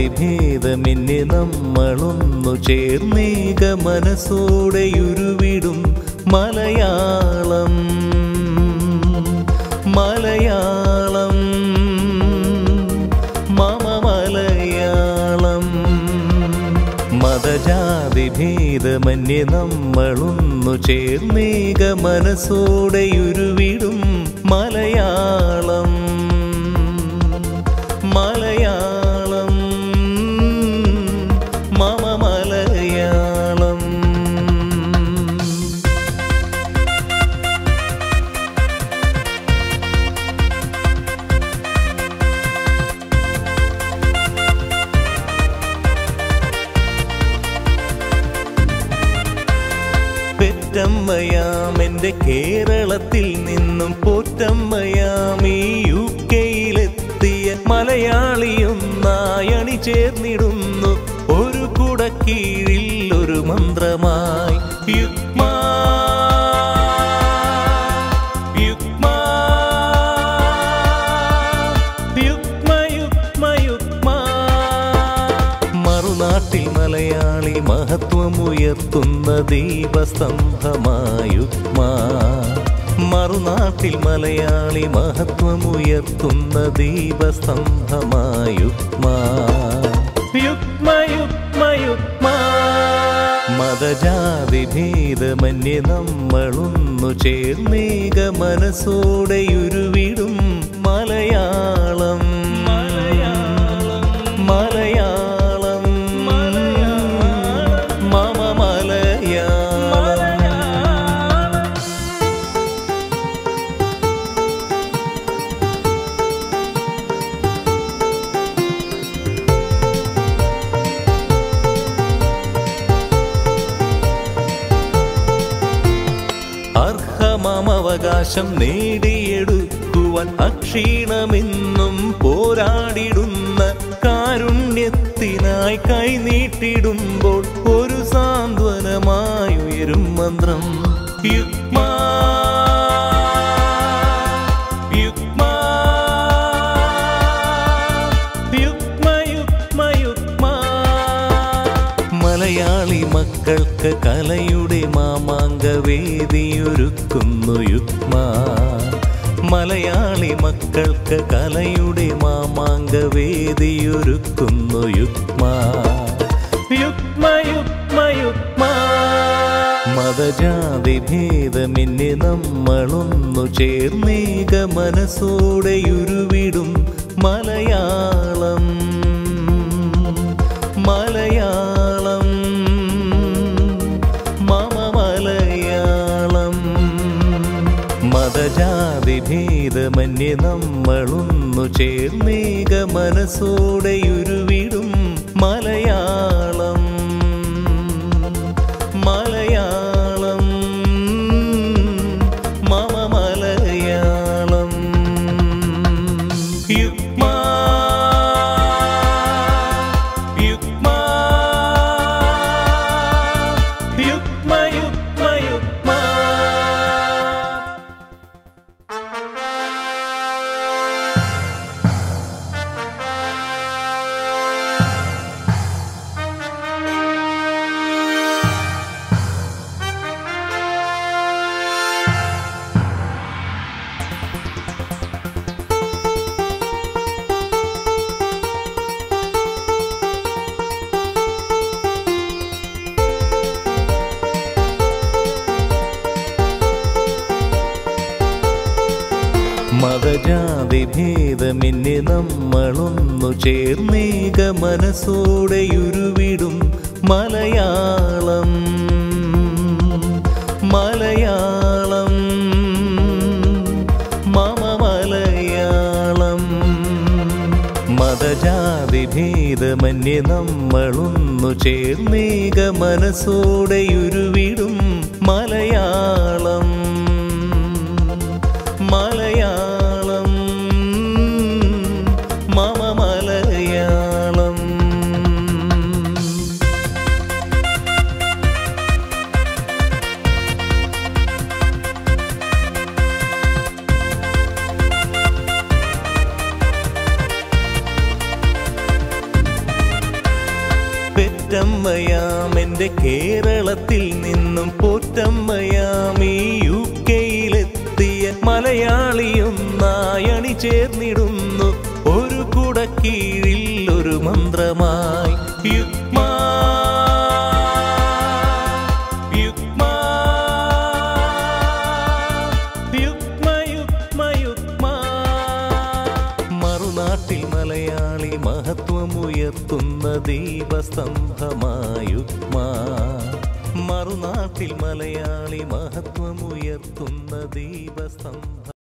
മതജാതിഭേദമെന്നെ നമ്മളൊന്നു ചേർന്നേക മനസ്സോടെ ഉരുവിടും മലയാളം മലയാളം മമ മലയാളം മതജാതിഭേദമന്യേ നമ്മളൊന്നു ചേർന്നേക മനസ്സോടെ ഉരുവിടും മലയാളം മലയാളം മമ മലയാളം പെറ്റമ്മയാം എൻ്റെ കേരളത്തിൽ നിന്നും പോറ്റമ്മയാം ഈ യു കെയിലെത്തിയ മലയാളിയൊന്നായണി ചേർന്നിടുന്നു ഒരു കുടക്കീഴിൽ ഒരു മന്ത്രമായി യുഗ്മാ യുഗ്മാ യുഗ്മ യുഗ്മ യുഗ്മ മറുനാട്ടിൽ മലയാളി മഹത്വമുയർത്തുന്ന ദീപസ്തംഭമായുഗ്മ മറുനാട്ടിൽ മലയാളി മഹത്വമുയർത്തുന്ന ദീപസ്തംഭമായുഗ്മ യുഗ്മ യുഗ്മ യുഗ്മ മതജാതി ഭേദമന്യേ നമ്മളൊന്നു ചേർന്നേക മനസ്സോടെ ഉരുവിടും മലയാളം മലയാളം മലയാളം മമ മലയാളം അർഹമവകാശം നേടിയെടുക്കുവാൻ അക്ഷീണമെന്നും പോരാടിടുന്ന കാരുണ്യത്തിനായി കൈനീട്ടിടുമ്പോൾ ഒരു സാന്ത്വനമായി ഉയരും മന്ത്രം യുഗ്മാ യുഗ്മാ യുഗ്മ യുഗ്മ യുഗ്മ മലയാളി മക്കൾക്ക് കലയുടെ മാമാങ്ക വേദിയൊരുക്കുന്നു യുഗ്മ മലയാളി മക്കൾക്ക് കലയുടെ മാമാങ്ക വേദിയൊരുക്കുന്നു യുഗ്മ യുഗ്മ യുഗ്മ യുഗ്മ മതജാതി ഭേദമെന്നെ നമ്മളൊന്നു ചേർന്നേക മനസ്സോടെ ഉരുവിടും മലയാളം മലയാളം മമ മലയാളം മതജാതി ഭേദമന്യേ നമ്മളൊന്നു ചേർന്നേക മനസ്സോടെ ഉരുവിടും മലയാളം മലയാളം മമ മലയാളം യുഗ്മാ യുഗ്മാ യുഗ്മ യുഗ്മ യുഗ്മ മതജാതി ഭേദമെന്നെ നമ്മളൊന്നു ചേർന്നേക മനസ്സോടെ ഉരുവിടും മലയാളം മലയാളം മമ മലയാളം മതജാതി ഭേദമന്യേ നമ്മളൊന്നു ചേർന്നേക മനസ്സോടെ ഉരുവിടും മലയാളം മലയാളം മമ മലയാളം പെറ്റമ്മയാം എൻ്റെ കേരളത്തിൽ നിന്നും പോറ്റമ്മയാം ഈ യു കെയിലെത്തിയ മലയാളിയൊന്നായി അണി ചേർന്നിടുന്നു ഒരു കുടക്കീഴിൽ ഒരു മന്ത്രമായി യുഗ്മാ യുഗ്മാ യുഗ്മ യുഗ്മ യുഗ്മ മറുനാട്ടിൽ മലയാളി മഹത്വമുയർത്തുന്ന ദീപസ്തംഭമായുഗ്മ മറുനാട്ടിൽ മലയാളി മഹത്വമുയർത്തുന്ന ദീപസ്തംഭ